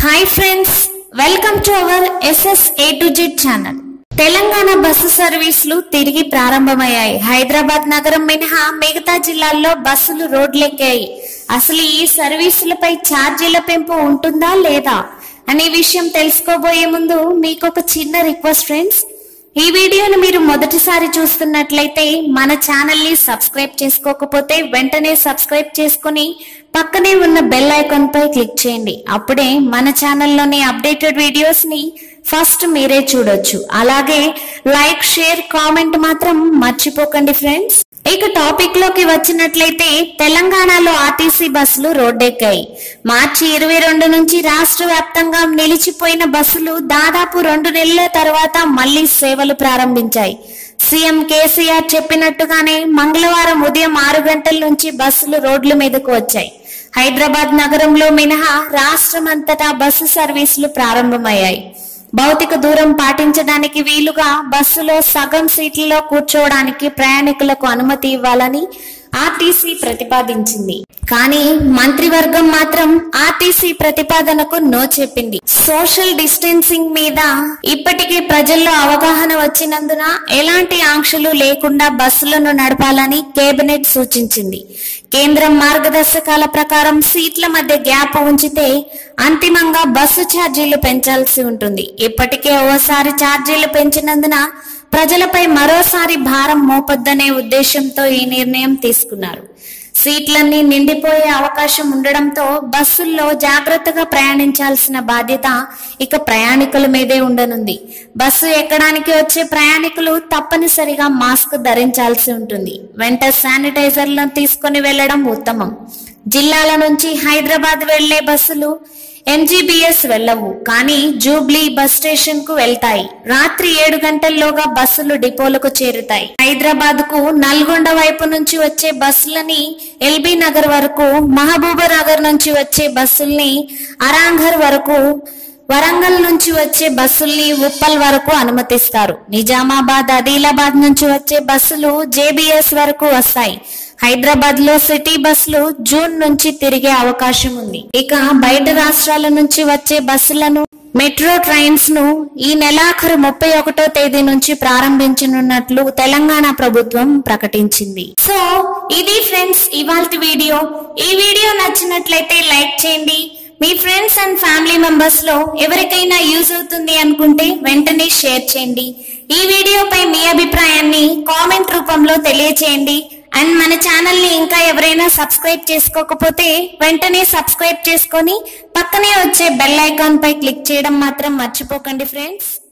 hi friends welcome to our SS A to Z channel Telangana bus సర్వీసులు తిరిగి ప్రారంభమయ్యాయి హైదరాబాద్ నగరం మినహా మిగతా జిల్లాల్లో బస్సులు రోడ్లెక్కాయి అసలు ఈ సర్వీసులపై ఛార్జీల పెంపు ఉంటుందా లేదా అనే విషయం తెలుసుకోబోయే ముందు మీకు ఒక చిన్న రిక్వెస్ట్ ఫ్రెండ్స్ ఈ వీడియోను మీరు మొదటిసారి చూస్తున్నట్లయితే మన ఛానల్ ని సబ్స్క్రైబ్ చేసుకోకపోతే వెంటనే సబ్స్క్రైబ్ చేసుకుని పక్కనే ఉన్న బెల్ ఐకాన్ పై క్లిక్ చేయండి అప్పుడే మన ఛానల్లోని అప్డేటెడ్ వీడియోస్ ని ఫస్ట్ మీరే చూడొచ్చు అలాగే లైక్ షేర్ కామెంట్ మాత్రం మర్చిపోకండి ఫ్రెండ్స్ ఇక టాపిక్ లోకి వచ్చినట్లయితే తెలంగాణలో ఆర్టీసీ బస్సులు రోడ్డెక్కాయి మార్చి ఇరవై రెండు నుంచి రాష్ట్ర వ్యాప్తంగా నిలిచిపోయిన బస్సులు దాదాపు రెండు నెలల తర్వాత మళ్లీ సేవలు ప్రారంభించాయి సీఎం కేసీఆర్ చెప్పినట్టుగానే మంగళవారం ఉదయం ఆరు గంటల నుంచి బస్సులు రోడ్ల మీదకు వచ్చాయి హైదరాబాద్ నగరంలో మినహా రాష్ట్రమంతటా బస్సు సర్వీసులు ప్రారంభమయ్యాయి భౌతిక దూరం పాటించడానికి వీలుగా బస్సులో సగం సీట్లలో కూర్చోవడానికి ప్రయాణికులకు అనుమతి ఇవ్వాలని ఆర్టీసీ ప్రతిపాదించింది కానీ మంత్రివర్గం మాత్రం ఆర్టీసీ ప్రతిపాదనకు నో చెప్పింది సోషల్ డిస్టెన్సింగ్ మీద ఇప్పటికే ప్రజల్లో అవగాహన వచ్చినందున ఎలాంటి ఆంక్షలు లేకుండా బస్సులను నడపాలని కేబినెట్ సూచించింది కేంద్రం మార్గదర్శకాల ప్రకారం సీట్ల మధ్య గ్యాప్ ఉంచితే అంతిమంగా బస్సు ఛార్జీలు పెంచాల్సి ఉంటుంది ఇప్పటికే ఓసారి ఛార్జీలు పెంచినందున ప్రజలపై మరోసారి భారం మోపొద్దనే ఉద్దేశంతో ఈ నిర్ణయం తీసుకున్నారు సీట్లన్నీ నిండిపోయే అవకాశం ఉండడంతో బస్సుల్లో జాగ్రత్తగా ప్రయాణించాల్సిన బాధ్యత ఇక ప్రయాణికుల మీదే ఉండనుంది బస్సు ఎక్కడానికి వచ్చే ప్రయాణికులు తప్పనిసరిగా మాస్క్ ధరించాల్సి ఉంటుంది వెంట శానిటైజర్లను తీసుకుని వెళ్లడం ఉత్తమం జిల్లాల నుంచి హైదరాబాద్ వెళ్లే బస్సులు ఎంజీబీఎస్ వెళ్ళవు కానీ జూబ్లీ బస్ స్టేషన్ కు వెళ్తాయి రాత్రి ఏడు గంటల్లోగా బస్సులు డిపోలకు చేరుతాయి హైదరాబాద్ కు నల్గొండ వైపు నుంచి వచ్చే బస్సులని ఎల్బీ నగర్ వరకు మహబూబా నగర్ నుంచి వచ్చే బస్సుల్ని అరాంఘర్ వరకు వరంగల్ నుంచి వచ్చే బస్సుల్ని ఉప్పల్ వరకు అనుమతిస్తారు నిజామాబాద్ ఆదిలాబాద్ నుంచి వచ్చే బస్సులు జేబీఎస్ వరకు వస్తాయి హైదరాబాద్ లో సిటీ బస్సులు జూన్ నుంచి తిరిగే అవకాశం ఉంది ఇక బయట రాష్ట్రాల నుంచి వచ్చే బస్సులను మెట్రో ట్రైన్స్ ను ఈ నెలాఖరు ముప్పై ఒకటో తేదీ నుంచి ప్రారంభించనున్నట్లు తెలంగాణ ప్రభుత్వం ప్రకటించింది సో ఇది ఫ్రెండ్స్ ఇవాళ వీడియో ఈ వీడియో నచ్చినట్లయితే లైక్ చేయండి మీ ఫ్రెండ్స్ అండ్ ఫ్యామిలీ మెంబర్స్ లో ఎవరికైనా యూజ్ అవుతుంది అనుకుంటే వెంటనే షేర్ చేయండి ఈ వీడియోపై మీ అభిప్రాయాన్ని కామెంట్ రూపంలో తెలియచేయండి అండ్ మన ఛానల్ ని ఇంకా ఎవరైనా సబ్స్క్రైబ్ చేసుకోకపోతే వెంటనే సబ్స్క్రైబ్ చేసుకొని పక్కనే వచ్చే బెల్ ఐకాన్ పై క్లిక్ చేయడం మాత్రం మర్చిపోకండి ఫ్రెండ్స్